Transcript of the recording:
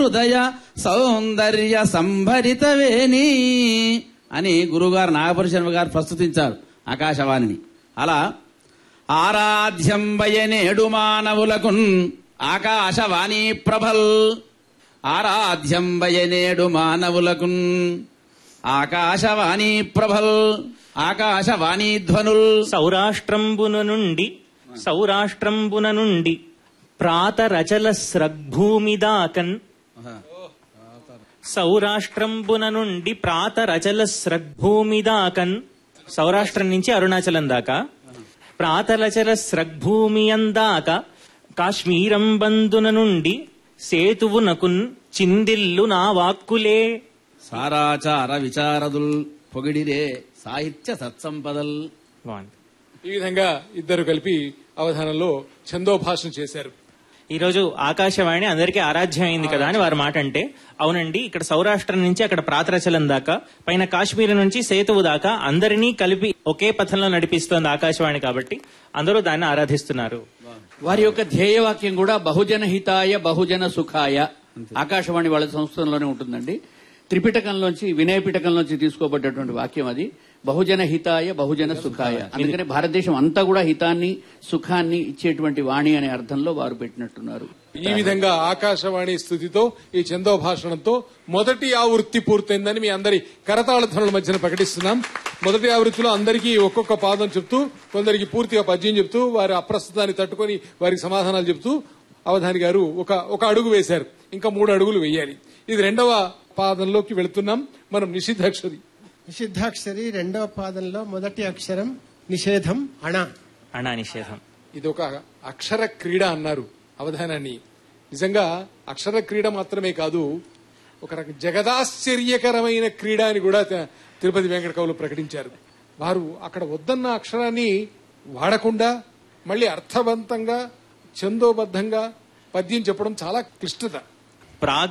హృదయ సౌందర్య సంభరితవేణి అని గురుగారు నాగపురి శర్మ గారు ప్రస్తుతించారు ఆకాశవాణిని అలా ఆరాధ్యం వయనేడు మానవులకున్ ఆకాశవాణి ప్రభల్ ఆరాధ్యం వయనేడు మానవులకున్ ఆకాశవాణి ప్రభల్ ఆకాశవాణి ధ్వనుల్ సౌరాష్ట్రంబున నుండి సౌరాష్ట్రంబున నుండి ప్రాతరచల స్రగ్భూమిదాకన్ సౌరాష్ట్రంబున నుండి ప్రాతరచల స్రగ్భూమిదాకన్ సౌరాష్ట్రం నుంచి అరుణాచలం దాకా ప్రాతరచల స్రగ్భూమియందాక కాశ్మీరం బందున నుండి సేతువునకున్ చిందిల్లు నా వాక్కులే సారాచార విచారదుల్ పొగిడిరే సాహిత్య సత్సంపదల్ బాగుంది ఈ విధంగా ఇద్దరు కలిపి అవధానంలో ఛందోభాషణ చేశారు ఈ రోజు ఆకాశవాణి అందరికీ ఆరాధ్యం అయింది కదా అని వారు మాట అంటే అవునండి ఇక్కడ సౌరాష్ట్రం నుంచి అక్కడ ప్రాతరచలం దాకా పైన కాశ్మీర్ నుంచి సేతువు దాకా అందరినీ కలిపి ఒకే పథంలో నడిపిస్తోంది ఆకాశవాణి కాబట్టి అందరూ దాన్ని ఆరాధిస్తున్నారు వారి యొక్క ధ్యేయవాక్యం కూడా బహుజన హితాయ బహుజన సుఖాయ ఆకాశవాణి వాళ్ళ సంస్థలోనే ఉంటుందండి త్రిపిటకంలోంచి వినయ పిటకంలోంచి తీసుకోబడ్డటువంటి వాక్యం అది బహుజన హితాయ బహుజన సుఖాయ అందుకని భారతదేశం అంతా కూడా హితాన్ని సుఖాన్ని ఇచ్చేటువంటి వాణి అనే అర్థంలో వారు పెట్టినట్టున్నారు ఈ విధంగా ఆకాశవాణి స్థుతితో ఈ చందోభాషణంతో మొదటి ఆవృత్తి పూర్తయిందని మీ అందరి కరతాళ ధ్వనుల మధ్యన ప్రకటిస్తున్నాం మొదటి ఆవృత్తిలో అందరికీ ఒక్కొక్క పాదం చెప్తూ కొందరికి పూర్తిగా పద్యం చెప్తూ వారి అప్రస్తుతాన్ని తట్టుకొని వారికి సమాధానాలు చెప్తూ అవధాని గారు ఒక ఒక అడుగు వేశారు ఇంకా మూడు అడుగులు వేయాలి ఇది రెండవ పాదంలోకి వెళుతున్నాం మనం నిషిద్ధాక్షరి నిషిద్ధాక్షరి రెండవ పాదంలో మొదటి అక్షరం నిషేధం అణ అణా నిషేధం ఇది ఒక అక్షర క్రీడ అన్నారు అవధానాన్ని నిజంగా అక్షర క్రీడ మాత్రమే కాదు ఒక రకం జగదాశ్చర్యకరమైన క్రీడ అని కూడా త- తిరుపతి వెంకట కవులు ప్రకటించారు వారు అక్కడ వద్దన్న అక్షరాన్ని వాడకుండా మళ్ళీ అర్థవంతంగా ఛందోబద్ధంగా పద్యం చెప్పడం చాలా క్లిష్టత ప్రాగ్